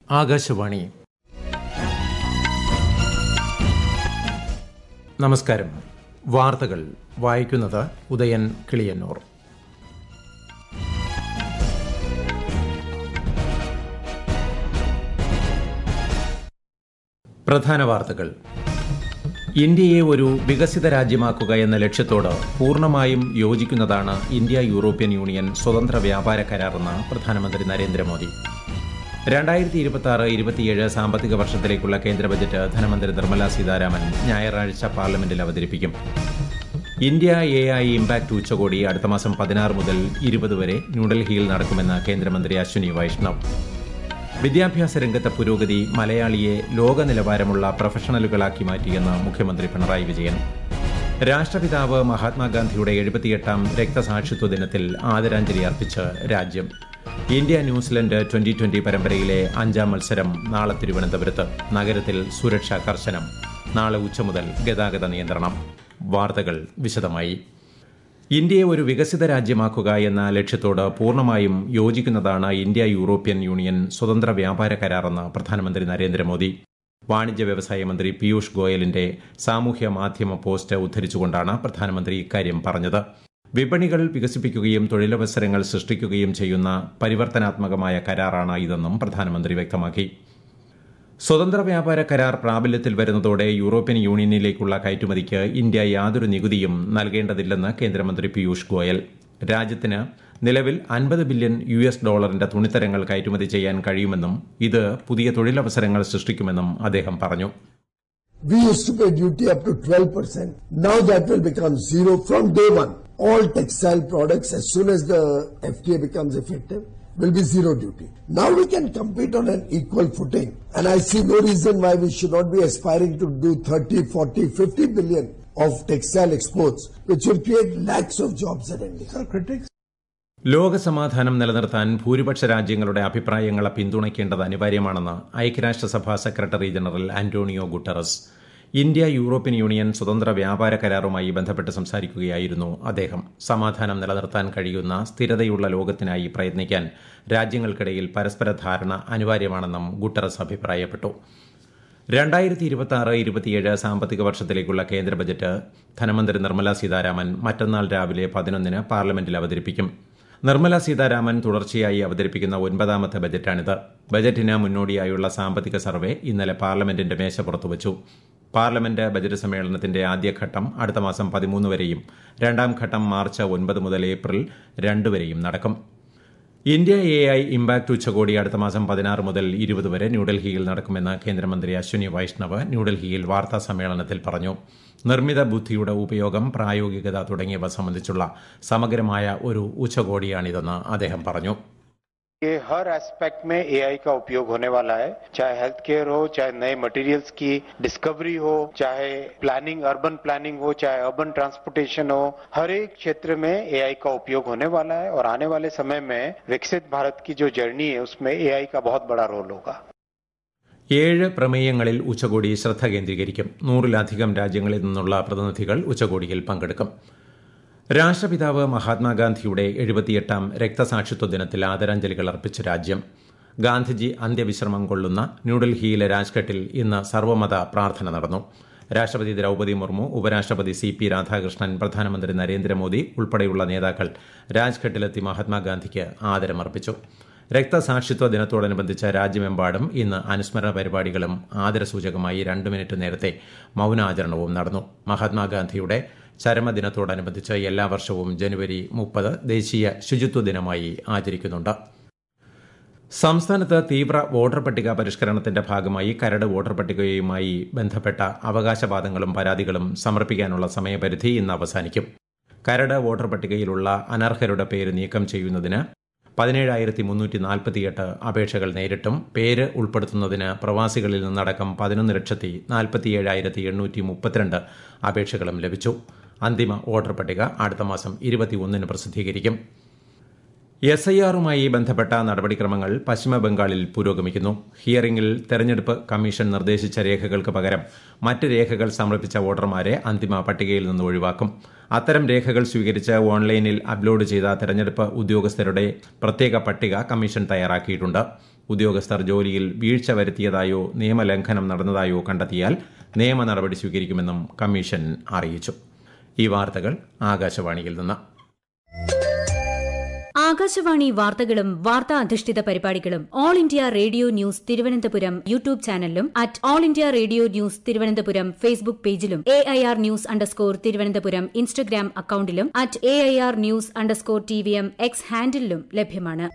ആകാശവാണി നമസ്കാരം വാർത്തകൾ വായിക്കുന്നത് ഉദയൻ കിളിയന്നൂർ പ്രധാന വാർത്തകൾ ഇന്ത്യയെ ഒരു വികസിത രാജ്യമാക്കുക എന്ന ലക്ഷ്യത്തോട് പൂർണ്ണമായും യോജിക്കുന്നതാണ് ഇന്ത്യ യൂറോപ്യൻ യൂണിയൻ സ്വതന്ത്ര വ്യാപാര കരാറെന്ന് പ്രധാനമന്ത്രി നരേന്ദ്രമോദി രണ്ടായിരത്തി ഇരുപത്തി ആറ് ഇരുപത്തിയേഴ് സാമ്പത്തിക വർഷത്തിലേക്കുള്ള കേന്ദ്ര ബജറ്റ് ധനമന്ത്രി നിർമ്മല സീതാരാമൻ ഞായറാഴ്ച പാർലമെന്റിൽ അവതരിപ്പിക്കും ഇന്ത്യ എ ഐ ഇമ്പാക്ട് ഉച്ചകോടി അടുത്ത മാസം പതിനാറ് മുതൽ ഇരുപത് വരെ ന്യൂഡൽഹിയിൽ നടക്കുമെന്ന് കേന്ദ്രമന്ത്രി അശ്വിനി വൈഷ്ണവ് വിദ്യാഭ്യാസ രംഗത്തെ പുരോഗതി മലയാളിയെ ലോക നിലവാരമുള്ള പ്രൊഫഷണലുകളാക്കി മാറ്റിയെന്ന് മുഖ്യമന്ത്രി പിണറായി വിജയൻ രാഷ്ട്രപിതാവ് മഹാത്മാഗാന്ധിയുടെ എഴുപത്തിയെട്ടാം രക്തസാക്ഷിത്വ ദിനത്തിൽ ആദരാഞ്ജലി അർപ്പിച്ച് രാജ്യം ഇന്ത്യ ന്യൂസിലൻഡ് ട്വന്റി ട്വന്റി പരമ്പരയിലെ അഞ്ചാം മത്സരം നാളെ തിരുവനന്തപുരത്ത് നഗരത്തിൽ സുരക്ഷ കർശനം നാളെ ഉച്ച മുതൽ ഗതാഗത നിയന്ത്രണം വാർത്തകൾ വിശദമായി ഇന്ത്യയെ ഒരു വികസിത രാജ്യമാക്കുക എന്ന ലക്ഷ്യത്തോട് പൂർണ്ണമായും യോജിക്കുന്നതാണ് ഇന്ത്യ യൂറോപ്യൻ യൂണിയൻ സ്വതന്ത്ര വ്യാപാര കരാറെന്ന് പ്രധാനമന്ത്രി നരേന്ദ്രമോദി വാണിജ്യ വ്യവസായ മന്ത്രി പീയൂഷ് ഗോയലിന്റെ സാമൂഹ്യ മാധ്യമ പോസ്റ്റ് ഉദ്ധരിച്ചുകൊണ്ടാണ് പ്രധാനമന്ത്രി ഇക്കാര്യം പറഞ്ഞത് വിപണികൾ വികസിപ്പിക്കുകയും തൊഴിലവസരങ്ങൾ സൃഷ്ടിക്കുകയും ചെയ്യുന്ന പരിവർത്തനാത്മകമായ കരാറാണ് ഇതെന്നും പ്രധാനമന്ത്രി വ്യക്തമാക്കി സ്വതന്ത്ര വ്യാപാര കരാർ പ്രാബല്യത്തിൽ വരുന്നതോടെ യൂറോപ്യൻ യൂണിയനിലേക്കുള്ള കയറ്റുമതിക്ക് ഇന്ത്യ യാതൊരു നികുതിയും നൽകേണ്ടതില്ലെന്ന് കേന്ദ്രമന്ത്രി പീയൂഷ് ഗോയൽ രാജ്യത്തിന് നിലവിൽ അൻപത് ബില്യൺ യു എസ് ഡോളറിന്റെ തുണിത്തരങ്ങൾ കയറ്റുമതി ചെയ്യാൻ കഴിയുമെന്നും ഇത് പുതിയ തൊഴിലവസരങ്ങൾ സൃഷ്ടിക്കുമെന്നും അദ്ദേഹം പറഞ്ഞു We used to pay duty up to 12%. Now that will become zero from day one. All textile products, as soon as the FTA becomes effective, will be zero duty. Now we can compete on an equal footing. And I see no reason why we should not be aspiring to do 30, 40, 50 billion of textile exports, which will create lakhs of jobs in India. Our critics ലോകസമാധാനം നിലനിർത്താൻ ഭൂരിപക്ഷ രാജ്യങ്ങളുടെ അഭിപ്രായങ്ങളെ പിന്തുണയ്ക്കേണ്ടത് അനിവാര്യമാണെന്ന് ഐക്യരാഷ്ട്രസഭാ secretary general Antonio Guterres India European union സ്വതന്ത്ര വ്യാപാര കരാറുമായി ബന്ധപ്പെട്ട് സംസാരിക്കുകയായിരുന്നു അദ്ദേഹം സമാധാനം നിലനിർത്താൻ കഴിയുന്ന സ്ഥിരതയുള്ള ലോകത്തിനായി പ്രയത്നിക്കാൻ രാജ്യങ്ങൾക്കിടയിൽ പരസ്പര ധാരണ അനിവാര്യമാണെന്നും ഗുട്ടറസ് അഭിപ്രായപ്പെട്ടു രണ്ടായിരത്തി ഇരുപത്തി ആറ് ഇരുപത്തിയേഴ് സാമ്പത്തിക വർഷത്തിലേക്കുള്ള കേന്ദ്ര ബജറ്റ് ധനമന്ത്രി നിർമ്മല സീതാരാമൻ മറ്റന്നാൾ രാവിലെ പതിനൊന്നിന് പാർലമെന്റിൽ അവതരിപ്പിക്കും നിർമ്മല സീതാരാമൻ തുടർച്ചയായി അവതരിപ്പിക്കുന്ന ഒൻപതാമത്തെ ബജറ്റാണിത് ബജറ്റിന് മുന്നോടിയായുള്ള സാമ്പത്തിക സർവേ ഇന്നലെ പാർലമെന്റിന്റെ മേശപ്പുറത്ത് വച്ചു പാർലമെന്റ് ബജറ്റ് സമ്മേളനത്തിന്റെ ആദ്യഘട്ടം അടുത്ത മാസം പതിമൂന്ന് വരെയും രണ്ടാം ഘട്ടം മാർച്ച് ഒൻപത് മുതൽ ഏപ്രിൽ രണ്ട് വരെയും നടക്കും ഇന്ത്യ എ ഐ ഇമ്പാക്ട് ഉച്ചകോടി അടുത്ത മാസം പതിനാറ് മുതൽ ഇരുപത് വരെ ന്യൂഡൽഹിയിൽ നടക്കുമെന്ന് കേന്ദ്രമന്ത്രി അശ്വിനി വൈഷ്ണവ് ന്യൂഡൽഹിയിൽ വാർത്താ സമ്മേളനത്തിൽ പറഞ്ഞു നിർമ്മിത ബുദ്ധിയുടെ ഉപയോഗം പ്രായോഗികത തുടങ്ങിയവ സംബന്ധിച്ചുള്ള സമഗ്രമായ ഒരു ഉച്ചകോടിയാണിതെന്ന് അദ്ദേഹം പറഞ്ഞു ये हर एस्पेक्ट में एआई का उपयोग होने वाला है चाहे हेल्थ केयर हो चाहे नए मटेरियल्स की डिस्कवरी हो चाहे प्लानिंग अर्बन प्लानिंग हो चाहे अर्बन ट्रांसपोर्टेशन हो हर एक क्षेत्र में एआई का उपयोग होने वाला है और आने वाले समय में विकसित भारत की जो जर्नी है उसमें एआई का बहुत बड़ा रोल होगा ഏഴ് പ്രമേയങ്ങളിൽ ഉച്ചകോടി ശ്രദ്ധ കേന്ദ്രീകരിക്കും നൂറിലധികം രാജ്യങ്ങളിൽ നിന്നുള്ള പ്രതിനിധികൾ ഉച്ചകോടിയിൽ പങ്കെടുക്കും രാഷ്ട്രപിതാവ് മഹാത്മാഗാന്ധിയുടെ എഴുപത്തിയെട്ടാം രക്തസാക്ഷിത്വ ദിനത്തിൽ ആദരാഞ്ജലികൾ അർപ്പിച്ച രാജ്യം ഗാന്ധിജി അന്ത്യവിശ്രമം കൊള്ളുന്ന ന്യൂഡൽഹിയിലെ രാജ്ഘട്ടിൽ ഇന്ന് സർവമത പ്രാർത്ഥന നടന്നു രാഷ്ട്രപതി ദ്രൌപതി മുർമു ഉപരാഷ്ട്രപതി സി പി രാധാകൃഷ്ണൻ പ്രധാനമന്ത്രി നരേന്ദ്രമോദി ഉൾപ്പെടെയുള്ള നേതാക്കൾ രാജ്ഘട്ടിലെത്തി മഹാത്മാഗാന്ധിക്ക് ആദരമർപ്പിച്ചു രക്തസാക്ഷിത്വ ദിനത്തോടനുബന്ധിച്ച് രാജ്യമെമ്പാടും ഇന്ന് അനുസ്മരണ പരിപാടികളും ആദരസൂചകമായി രണ്ട് മിനിറ്റ് നേരത്തെ മൌനാചരണവും നടന്നു മഹാത്മാഗാന്ധിയുടെ ചരമദിനത്തോടനുബന്ധിച്ച് എല്ലാ വർഷവും ജനുവരി മുപ്പത് ദേശീയ ശുചിത്വ ദിനമായി ആചരിക്കുന്നുണ്ട് സംസ്ഥാനത്ത് തീവ്ര വോട്ടർ പട്ടിക പരിഷ്കരണത്തിന്റെ ഭാഗമായി കരട് വോട്ടർ പട്ടികയുമായി ബന്ധപ്പെട്ട അവകാശവാദങ്ങളും പരാതികളും സമർപ്പിക്കാനുള്ള സമയപരിധി ഇന്ന് അവസാനിക്കും കരട് വോട്ടർ പട്ടികയിലുള്ള അനർഹരുടെ പേര് നീക്കം ചെയ്യുന്നതിന് പതിനേഴായിരത്തി മുന്നൂറ്റി നാൽപ്പത്തിയെട്ട് അപേക്ഷകൾ നേരിട്ടും പേര് ഉൾപ്പെടുത്തുന്നതിന് പ്രവാസികളിൽ നിന്നടക്കം പതിനൊന്ന് ലക്ഷത്തി നാൽപ്പത്തിയേഴായിരത്തി എണ്ണൂറ്റി മുപ്പത്തിരണ്ട് അപേക്ഷകളും ലഭിച്ചു അന്തിമ വോട്ടർ പട്ടിക അടുത്ത മാസം ഇരുപത്തിയൊന്നിന് പ്രസിദ്ധീകരിക്കും എസ് ഐ ആറുമായി ബന്ധപ്പെട്ട നടപടിക്രമങ്ങൾ പശ്ചിമബംഗാളിൽ പുരോഗമിക്കുന്നു ഹിയറിംഗിൽ തെരഞ്ഞെടുപ്പ് കമ്മീഷൻ നിർദ്ദേശിച്ച രേഖകൾക്ക് പകരം മറ്റ് രേഖകൾ സമർപ്പിച്ച വോട്ടർമാരെ അന്തിമ പട്ടികയിൽ നിന്ന് ഒഴിവാക്കും അത്തരം രേഖകൾ സ്വീകരിച്ച് ഓൺലൈനിൽ അപ്ലോഡ് ചെയ്ത തെരഞ്ഞെടുപ്പ് ഉദ്യോഗസ്ഥരുടെ പ്രത്യേക പട്ടിക കമ്മീഷൻ തയ്യാറാക്കിയിട്ടുണ്ട് ഉദ്യോഗസ്ഥർ ജോലിയിൽ വീഴ്ച വരുത്തിയതായോ നിയമലംഘനം നടന്നതായോ കണ്ടെത്തിയാൽ നിയമ നടപടി സ്വീകരിക്കുമെന്നും കമ്മീഷൻ അറിയിച്ചു ഈ വാർത്തകൾ ആകാശവാണിയിൽ നിന്ന് ആകാശവാണി വാർത്തകളും വാർത്താ അധിഷ്ഠിത പരിപാടികളും all India radio news Thiruvananthapuram YouTube ചാനലിലും at all India radio news Thiruvananthapuram Facebook പേജിലും A I R news underscore Thiruvananthapuram Instagram അക്കൌണ്ടിലും at A I R news underscore T V M X ഹാൻഡിലും ലഭ്യമാണ്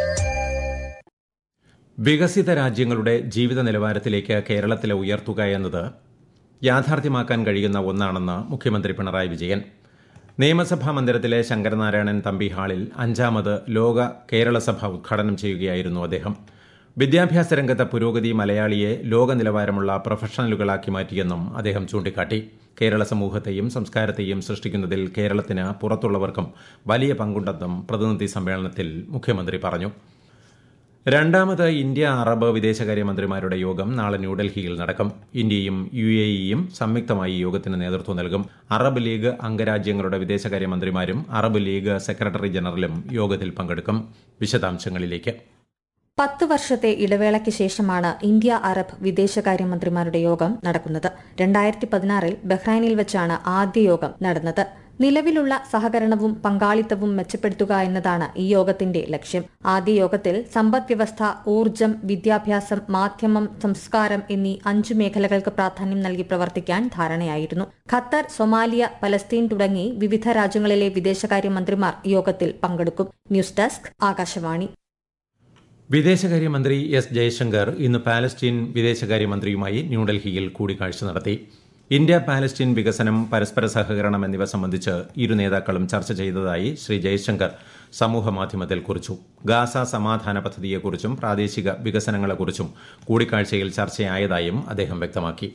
വികസിത രാജ്യങ്ങളുടെ ജീവിത നിലവാരത്തിലേക്ക് കേരളത്തിലെ ഉയർത്തുക എന്നത് യാഥാർത്ഥ്യമാക്കാൻ കഴിയുന്ന ഒന്നാണെന്ന് മുഖ്യമന്ത്രി പിണറായി വിജയൻ നിയമസഭാ മന്ദിരത്തിലെ ശങ്കരനാരായണൻ തമ്പി ഹാളിൽ അഞ്ചാമത് ലോക കേരള സഭ ഉദ്ഘാടനം ചെയ്യുകയായിരുന്നു അദ്ദേഹം വിദ്യാഭ്യാസ രംഗത്തെ പുരോഗതി മലയാളിയെ ലോക നിലവാരമുള്ള പ്രൊഫഷണലുകളാക്കി മാറ്റിയെന്നും അദ്ദേഹം ചൂണ്ടിക്കാട്ടി കേരള സമൂഹത്തെയും സംസ്കാരത്തെയും സൃഷ്ടിക്കുന്നതിൽ കേരളത്തിന് പുറത്തുള്ളവർക്കും വലിയ പങ്കുണ്ടെന്നും പ്രതിനിധി സമ്മേളനത്തിൽ മുഖ്യമന്ത്രി പറഞ്ഞു രണ്ടാമത് ഇന്ത്യ അറബ് വിദേശകാര്യമന്ത്രിമാരുടെ യോഗം നാളെ ന്യൂഡൽഹിയിൽ നടക്കും ഇന്ത്യയും യു എ ഇയും സംയുക്തമായി യോഗത്തിന് നേതൃത്വം നൽകും അറബ് ലീഗ് അംഗരാജ്യങ്ങളുടെ വിദേശകാര്യമന്ത്രിമാരും അറബ് ലീഗ് സെക്രട്ടറി ജനറലും യോഗത്തിൽ പങ്കെടുക്കും വിശദാംശങ്ങളിലേക്ക് പത്ത് വർഷത്തെ ഇടവേളയ്ക്ക് ശേഷമാണ് ഇന്ത്യ അറബ് വിദേശകാര്യമന്ത്രിമാരുടെ യോഗം നടക്കുന്നത് രണ്ടായിരത്തി പതിനാറിൽ ബഹ്റൈനിൽ വെച്ചാണ് ആദ്യ യോഗം നടന്നത് നിലവിലുള്ള സഹകരണവും പങ്കാളിത്തവും മെച്ചപ്പെടുത്തുക എന്നതാണ് ഈ യോഗത്തിന്റെ ലക്ഷ്യം ആദ്യ യോഗത്തിൽ സമ്പദ് വ്യവസ്ഥ ഊർജ്ജം വിദ്യാഭ്യാസം മാധ്യമം സംസ്കാരം എന്നീ അഞ്ചു മേഖലകൾക്ക് പ്രാധാന്യം നൽകി പ്രവർത്തിക്കാൻ ധാരണയായിരുന്നു ഖത്തർ സൊമാലിയ പലസ്തീൻ തുടങ്ങി വിവിധ രാജ്യങ്ങളിലെ വിദേശകാര്യമന്ത്രിമാർ യോഗത്തിൽ പങ്കെടുക്കും ന്യൂസ് ഡെസ്ക് ആകാശവാണി വിദേശകാര്യമന്ത്രി എസ് ജയശങ്കർ ഇന്ന് പാലസ്തീൻ വിദേശകാര്യമന്ത്രിയുമായി ന്യൂഡൽഹിയിൽ കൂടിക്കാഴ്ച നടത്തി ഇന്ത്യ പാലസ്തീൻ വികസനം പരസ്പര സഹകരണം എന്നിവ സംബന്ധിച്ച് ഇരു നേതാക്കളും ചർച്ച ചെയ്തതായി ശ്രീ ജയശങ്കർ സമൂഹമാധ്യമത്തിൽ കുറിച്ചു ഗാസ സമാധാന പദ്ധതിയെക്കുറിച്ചും പ്രാദേശിക വികസനങ്ങളെക്കുറിച്ചും കൂടിക്കാഴ്ചയിൽ ചർച്ചയായതായും അദ്ദേഹം വ്യക്തമാക്കി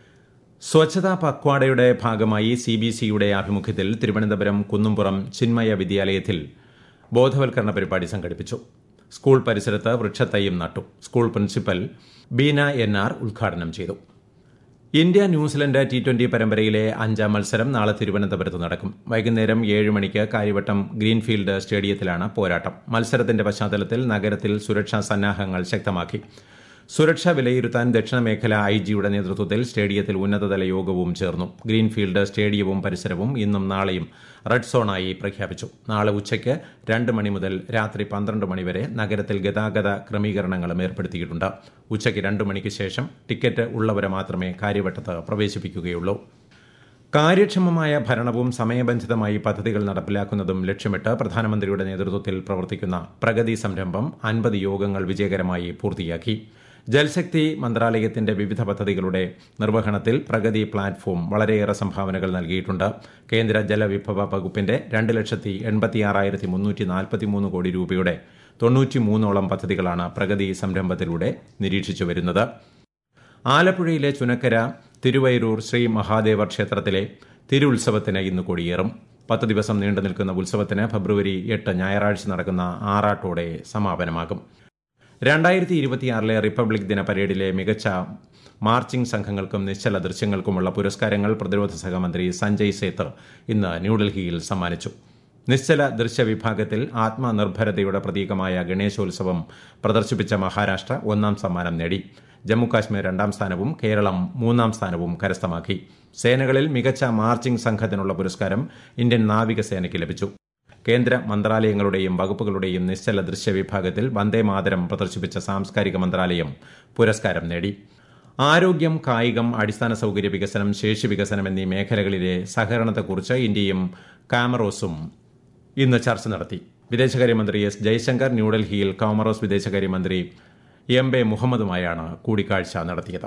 സ്വച്ഛതാ പക്വാടയുടെ ഭാഗമായി സി ബി സിയുടെ ആഭിമുഖ്യത്തിൽ തിരുവനന്തപുരം കുന്നുംപുറം ചിന്മയ വിദ്യാലയത്തിൽ ബോധവൽക്കരണ പരിപാടി സംഘടിപ്പിച്ചു സ്കൂൾ പരിസരത്ത് വൃക്ഷത്തൈയും നട്ടു school principal Beena N R ഉദ്ഘാടനം ചെയ്തു ഇന്ത്യ ന്യൂസിലൻഡ് ടി ട്വന്റി പരമ്പരയിലെ അഞ്ചാം മത്സരം നാളെ തിരുവനന്തപുരത്ത് നടക്കും വൈകുന്നേരം ഏഴ് മണിക്ക് കാര്യവട്ടം ഗ്രീൻഫീൽഡ് സ്റ്റേഡിയത്തിലാണ് പോരാട്ടം മത്സരത്തിന്റെ പശ്ചാത്തലത്തിൽ നഗരത്തിൽ സുരക്ഷാ സന്നാഹങ്ങൾ ശക്തമാക്കി സുരക്ഷ വിലയിരുത്താൻ ദക്ഷിണ മേഖല ഐ ജിയുടെ നേതൃത്വത്തിൽ സ്റ്റേഡിയത്തിൽ ഉന്നതതല യോഗവും ചേർന്നു ഗ്രീൻഫീൽഡ് സ്റ്റേഡിയവും പരിസരവും ഇന്നും നാളെയും റെഡ് സോണായി പ്രഖ്യാപിച്ചു നാളെ ഉച്ചയ്ക്ക് രണ്ട് മണി മുതൽ രാത്രി പന്ത്രണ്ട് മണിവരെ നഗരത്തിൽ ഗതാഗത ക്രമീകരണങ്ങളും ഏർപ്പെടുത്തിയിട്ടുണ്ട് ഉച്ചയ്ക്ക് രണ്ട് മണിക്ക് ശേഷം ടിക്കറ്റ് ഉള്ളവരെ മാത്രമേ കാര്യവട്ടത്ത് പ്രവേശിപ്പിക്കുകയുള്ളൂ കാര്യക്ഷമമായ ഭരണവും സമയബന്ധിതമായി പദ്ധതികൾ നടപ്പിലാക്കുന്നതും ലക്ഷ്യമിട്ട് പ്രധാനമന്ത്രിയുടെ നേതൃത്വത്തിൽ പ്രവർത്തിക്കുന്ന പ്രഗതി സംരംഭം അൻപത് യോഗങ്ങൾ വിജയകരമായി പൂർത്തിയാക്കി ജൽശക്തി മന്ത്രാലയത്തിന്റെ വിവിധ പദ്ധതികളുടെ നിർവഹണത്തിൽ പ്രഗതി പ്ലാറ്റ്ഫോം വളരെയേറെ സംഭാവനകൾ നൽകിയിട്ടുണ്ട് കേന്ദ്ര ജലവിഭവ വകുപ്പിന്റെ രണ്ട് ലക്ഷത്തി എൺപത്തിയാറായിരത്തി മുന്നൂറ്റി നാൽപ്പത്തിമൂന്ന് കോടി രൂപയുടെ തൊണ്ണൂറ്റിമൂന്നോളം പദ്ധതികളാണ് പ്രഗതി സംരംഭത്തിലൂടെ നിരീക്ഷിച്ചു വരുന്നത് ആലപ്പുഴയിലെ ചുനക്കര തിരുവൈരൂർ ശ്രീ മഹാദേവ ക്ഷേത്രത്തിലെ തിരുവുത്സവത്തിന് ഇന്ന് കൊടിയേറും പത്ത് ദിവസം നീണ്ടു നിൽക്കുന്ന ഉത്സവത്തിന് ഫെബ്രുവരി എട്ട് ഞായറാഴ്ച നടക്കുന്ന ആറാട്ടോടെ സമാപനമാകും രണ്ടായിരത്തി ഇരുപത്തിയാറിലെ റിപ്പബ്ലിക് ദിന പരേഡിലെ മികച്ച മാർച്ചിംഗ് സംഘങ്ങൾക്കും നിശ്ചല ദൃശ്യങ്ങൾക്കുമുള്ള പുരസ്കാരങ്ങൾ പ്രതിരോധ സഹമന്ത്രി സഞ്ജയ് സേത്ത് ഇന്ന് ന്യൂഡൽഹിയിൽ സമ്മാനിച്ചു നിശ്ചല ദൃശ്യ വിഭാഗത്തിൽ ആത്മനിർഭരതയുടെ പ്രതീകമായ ഗണേശോത്സവം പ്രദർശിപ്പിച്ച മഹാരാഷ്ട്ര ഒന്നാം സമ്മാനം നേടി ജമ്മുകാശ്മീർ രണ്ടാം സ്ഥാനവും കേരളം മൂന്നാം സ്ഥാനവും കരസ്ഥമാക്കി സേനകളിൽ മികച്ച മാർച്ചിംഗ് സംഘത്തിനുള്ള പുരസ്കാരം ഇന്ത്യൻ നാവികസേനയ്ക്ക് ലഭിച്ചു കേന്ദ്ര മന്ത്രാലയങ്ങളുടെയും വകുപ്പുകളുടെയും നിശ്ചല ദൃശ്യ വിഭാഗത്തിൽ വന്ദേ മാതരം പ്രദർശിപ്പിച്ച സാംസ്കാരിക മന്ത്രാലയം പുരസ്കാരം നേടി ആരോഗ്യം കായികം അടിസ്ഥാന സൌകര്യ വികസനം ശേഷി വികസനം എന്നീ മേഖലകളിലെ സഹകരണത്തെക്കുറിച്ച് ഇന്ത്യയും കാമറോസും ഇന്ന് ചർച്ച നടത്തി വിദേശകാര്യമന്ത്രി എസ് ജയശങ്കർ ന്യൂഡൽഹിയിൽ കോമറോസ് വിദേശകാര്യമന്ത്രി എം ബെ മുഹമ്മദുമായാണ് കൂടിക്കാഴ്ച നടത്തിയത്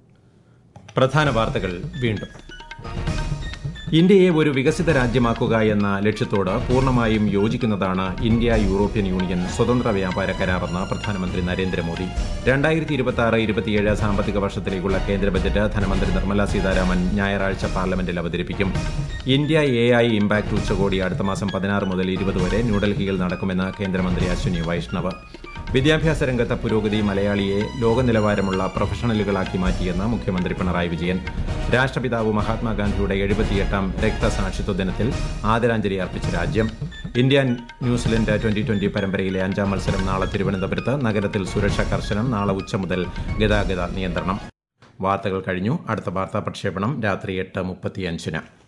പ്രധാന വാർത്തകൾ വീണ്ടും ഇന്ത്യയെ ഒരു വികസിത രാജ്യമാക്കുക എന്ന ലക്ഷ്യത്തോട് പൂർണ്ണമായും യോജിക്കുന്നതാണ് ഇന്ത്യ യൂറോപ്യൻ യൂണിയൻ സ്വതന്ത്ര വ്യാപാര കരാറെന്ന് പ്രധാനമന്ത്രി നരേന്ദ്രമോദി രണ്ടായിരത്തി ഇരുപത്തി ആറ് ഇരുപത്തിയേഴ് സാമ്പത്തിക വർഷത്തിലേക്കുള്ള കേന്ദ്ര ബജറ്റ് ധനമന്ത്രി നിർമ്മല സീതാരാമൻ ഞായറാഴ്ച പാർലമെന്റിൽ അവതരിപ്പിക്കും ഇന്ത്യ എ ഐ ഇമ്പാക്ട് ഉച്ചകോടി അടുത്ത മാസം പതിനാറ് മുതൽ ഇരുപത് വരെ ന്യൂഡൽഹിയിൽ നടക്കുമെന്ന് കേന്ദ്രമന്ത്രി അശ്വിനി വൈഷ്ണവ് വിദ്യാഭ്യാസ രംഗത്തെ പുരോഗതി മലയാളിയെ ലോക നിലവാരമുള്ള പ്രൊഫഷണലുകളാക്കി മാറ്റിയെന്ന് മുഖ്യമന്ത്രി പിണറായി വിജയൻ രാഷ്ട്രപിതാവ് മഹാത്മാഗാന്ധിയുടെ എഴുപത്തിയെട്ടാം രക്തസാക്ഷിത്വ ദിനത്തിൽ ആദരാഞ്ജലി അർപ്പിച്ച രാജ്യം ഇന്ത്യ ന്യൂസിലൻഡ് ട്വന്റി ട്വന്റി പരമ്പരയിലെ അഞ്ചാം മത്സരം നാളെ തിരുവനന്തപുരത്ത് നഗരത്തിൽ സുരക്ഷ കർശനം നാളെ ഉച്ച മുതൽ ഗതാഗത നിയന്ത്രണം വാർത്തകൾ കഴിഞ്ഞു അടുത്ത വാർത്താ പ്രക്ഷേപണം രാത്രി എട്ട് മുപ്പത്തിയഞ്ചിന്